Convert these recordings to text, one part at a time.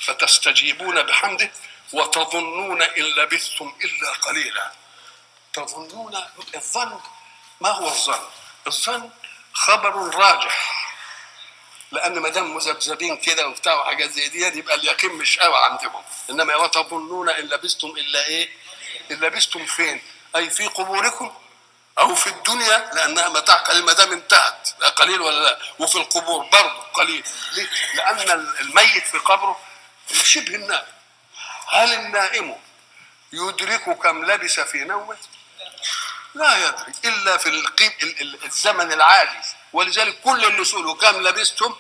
فتستجيبون بحمده وتظنون ان لبثتم الا قليلا تظنون الظن ما هو الظن الظن خبر راجح لان ما دام مذبذبين كده وبتاع وحاجات زي دي يبقى اليقين مش قوي عندهم انما وتظنون ان لبثتم الا ايه؟ ان لبثتم فين؟ اي في قبوركم او في الدنيا لانها متاع قليل ما دام انتهت قليل ولا لا وفي القبور برضه قليل ليه؟ لان الميت في قبره شبه النائم هل النائم يدرك كم لبس في نومه؟ لا يدري الا في القيم الزمن العادي ولذلك كل اللي سئلوا كم لبستم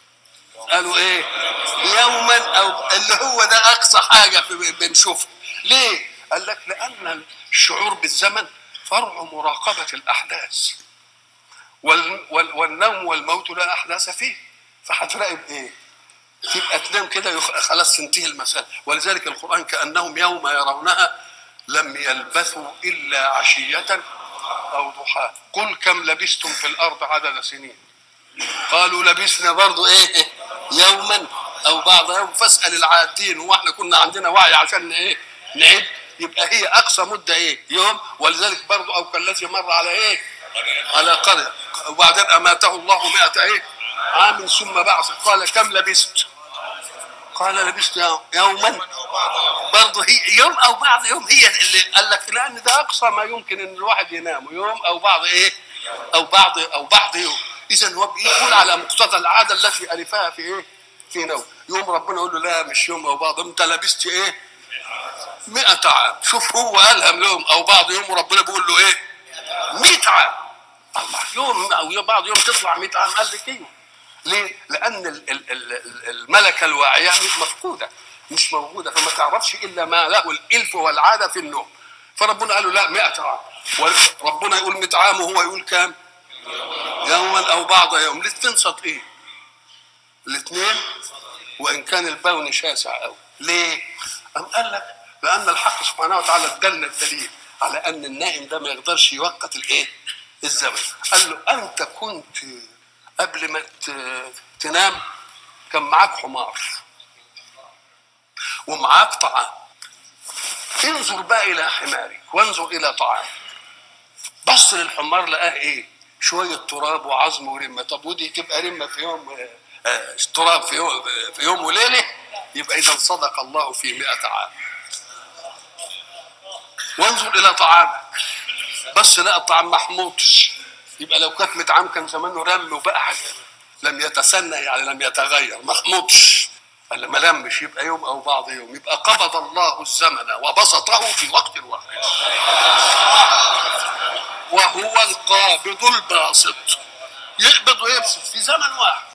قالوا ايه يوما او اللي هو ده اقصى حاجه في بنشوفها ليه قال لك لان الشعور بالزمن فرع مراقبه الاحداث وال وال والنوم والموت لا احداث فيه فهتراقب ايه تبقى تنام كده خلاص تنتهي المساله ولذلك القران كانهم يوم يرونها لم يلبثوا الا عشيه او ضحاها قل كم لبستم في الارض عدد سنين قالوا لبسنا برضو ايه يوما او بعض يوم فاسال العادين هو احنا كنا عندنا وعي عشان ايه نعد يبقى هي اقصى مده ايه يوم ولذلك برضو او كالذي مر على ايه على قريه وبعدين اماته الله مئة ايه عام ثم بعث قال كم لبست قال لبست يوما برضه هي يوم او بعض يوم هي اللي قال لك لان ده اقصى ما يمكن ان الواحد ينام يوم او بعض ايه او بعض او بعض يوم اذا هو بيقول على مقتضى العاده التي الفها في ايه في نوم يوم ربنا يقول له لا مش يوم او بعض انت لبست ايه 100 عام شوف هو قالها يوم او بعض يوم وربنا بيقول له ايه 100 عام الله يوم او يوم بعض يوم تطلع 100 عام قال لك ايه ليه؟ لأن الملكة الواعية مفقودة مش موجودة فما تعرفش إلا ما له الإلف والعادة في النوم فربنا قال له لا 100 عام وربنا يقول 100 عام وهو يقول كام؟ يوما أو بعض يوم تنصت إيه؟ الاثنين وإن كان البون شاسع أوي ليه؟ أم قال لك لأن الحق سبحانه وتعالى ادالنا الدليل على أن النائم ده ما يقدرش يوقت الإيه؟ الزمن قال له أنت كنت قبل ما تنام كان معاك حمار ومعاك طعام انظر بقى الى حمارك وانظر الى طعامك بص للحمار لقاه ايه شويه تراب وعظم ورمه طب ودي تبقى رمه في يوم آه تراب في يوم في يوم وليله يبقى اذا صدق الله في مئة عام وانظر الى طعامك بس لقى الطعام محموضش يبقى لو كانت 100 عام كان زمانه رم وبقى حاجه لم يتسنى يعني لم يتغير محمودش قال ما لمش يبقى يوم او بعض يوم يبقى قبض الله الزمن وبسطه في وقت واحد وهو القابض الباسط يقبض ويبسط في زمن واحد